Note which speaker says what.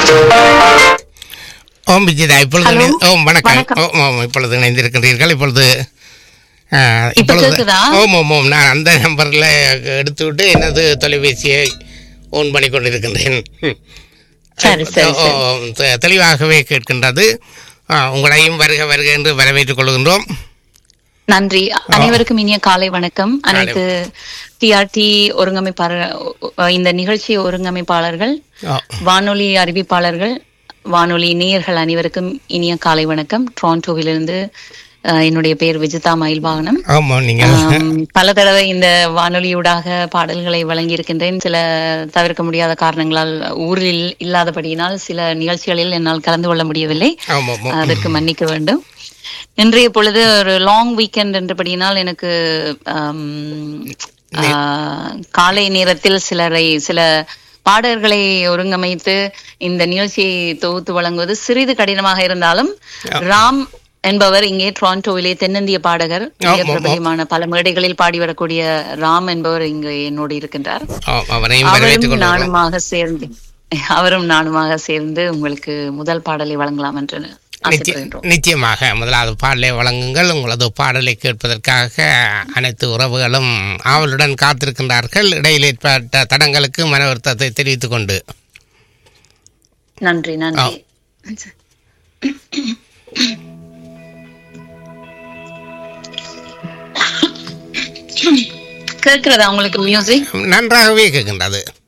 Speaker 1: ஓம் விஜிதா இப்பொழுது
Speaker 2: Hello.
Speaker 1: இணை- ஓம் வணக்கம்
Speaker 2: வணக்கம்.
Speaker 1: ஓம் ஓம் இப்பொழுது இணைந்திருக்கின்றீர்கள் இப்பொழுது ஆ,
Speaker 2: இப்ப
Speaker 1: இப்பொழுது
Speaker 2: கேக்குதா?
Speaker 1: ஓம் ஓம் ஓம் நான் அந்த நம்பரில் எடுத்து விட்டு எனது தொலைபேசியை ஓன் பண்ணி கொண்டிருக்கின்றேன் ம்.
Speaker 2: சரி சரி
Speaker 1: ஓ,
Speaker 2: சரி
Speaker 1: தெ- தெளிவாகவே கேட்கின்றது ஆ, உங்களையும் வருக வருக என்று வரவேற்றுக் கொள்கின்றோம்
Speaker 2: நன்றி அனைவருக்கும் இனிய காலை வணக்கம் அனைத்து டிஆர்டி ஒருங்கமைப்பாளர் இந்த நிகழ்ச்சி ஒருங்கமைப்பாளர்கள்
Speaker 1: ஓ,
Speaker 2: வானொலி அறிவிப்பாளர்கள் வானொலி நேயர்கள் அனைவருக்கும் இனிய காலை வணக்கம் டொரண்டோவிலிருந்து அஹ், என்னுடைய பெயர் விஜிதா மயில்வாகனம்
Speaker 1: ஆமாம் நீங்கள்
Speaker 2: ஆம், பல தடவை இந்த வானொலியூடாக பாடல்களை வழங்கியிருக்கின்றேன் சில தவிர்க்க முடியாத காரணங்களால் ஊரில் இல்லாதபடியினால் சில நிகழ்ச்சிகளில் என்னால் கலந்து கொள்ள முடியவில்லை
Speaker 1: ஆமாம் ஆமாம்
Speaker 2: அதற்கு மன்னிக்க வேண்டும் இன்றைய பொழுது ஒரு லாங் வீக்கெண்ட் என்றபடியினால் எனக்கு ஆம், ஆ, காலை நேரத்தில் சிலரை சில பாடகர்களை ஒருங்கமைத்து இந்த நிகழ்ச்சியை தொகுத்து வழங்குவது சிறிது கடினமாக இருந்தாலும் ராம் என்பவர் இங்கே டொரண்டோவிலே தென்னிந்திய பாடகர் மிக
Speaker 1: ஆமாம், ஆமாம்.
Speaker 2: பிரபலமான பல மேடைகளில் பாடி வரக்கூடிய ராம் என்பவர் இங்கு என்னோடு இருக்கின்றார்
Speaker 1: ஆ, அவரையும் வரவேற்றுக்
Speaker 2: அவரும்
Speaker 1: கொள்கிறோம்
Speaker 2: நானுமாக சேர்ந்து அவரும் நானுமாக சேர்ந்து உங்களுக்கு முதல் பாடலை வழங்கலாம் என்று
Speaker 1: நிச்சய-
Speaker 2: ஆசைப்படுகின்றோம்
Speaker 1: நிச்சயமாக முதலாவது பாடலை வழங்குங்கள் உங்களது பாடலை கேட்பதற்காக அனைத்து உறவுகளும் ஆவலுடன் காத்திருக்கின்றார்கள் இடையில் ஏற்பட்ட தடங்களுக்கு மன வருத்தத்தை தெரிவித்துக் கொண்டு
Speaker 2: நன்றி நன்றி கேட்கிறதா உங்களுக்கு மியூசிக்
Speaker 1: நன்றாகவே கேட்கின்றது